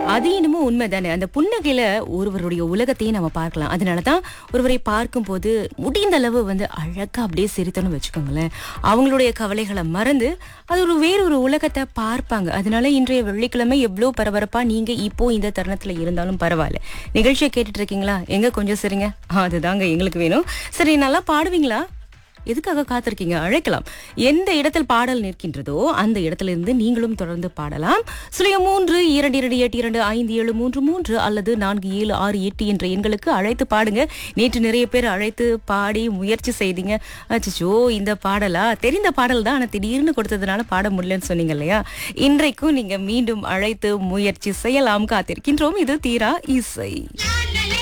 அது என்னமோ உண்மைதானே அந்த புன்னகையில ஒருவருடைய உலகத்தையே நம்ம பார்க்கலாம் அதனாலதான் ஒருவரை பார்க்கும்போது முடிந்த அளவு வந்து அழகா அப்படியே சிரித்தோன்னு வச்சுக்கோங்களேன் அவங்களுடைய கவலைகளை மறந்து அது ஒரு வேறொரு உலகத்தை பார்ப்பாங்க அதனால இன்றைய வெள்ளிக்கிழமை எவ்வளவு பரபரப்பா நீங்க இப்போ இந்த தருணத்துல இருந்தாலும் பரவாயில்ல நிகழ்ச்சியை கேட்டுட்டு இருக்கீங்களா எங்க கொஞ்சம் சரிங்க அதுதாங்க எங்களுக்கு வேணும் சரி நல்லா பாடுவீங்களா எதுக்காக காத்திருக்கீங்க அழைக்கலாம் எந்த இடத்தில் பாடல் நிற்கின்றதோ அந்த இடத்துல இருந்து நீங்களும் தொடர்ந்து பாடலாம் சுழியம் மூன்று இரண்டு இரண்டு எட்டு இரண்டு ஐந்து ஏழு மூன்று மூன்று அல்லது நான்கு ஏழு ஆறு எட்டு என்ற எண்களுக்கு அழைத்து பாடுங்க நேற்று நிறைய பேர் அழைத்து பாடி முயற்சி செய்தீங்க அச்சோ இந்த பாடலா தெரிந்த பாடல் தான் ஆனால் திடீர்னு கொடுத்ததுனால பாட முடியலன்னு சொன்னீங்க இல்லையா இன்றைக்கும் நீங்க மீண்டும் அழைத்து முயற்சி செய்யலாம் காத்திருக்கின்றோம் இது தீரா இசை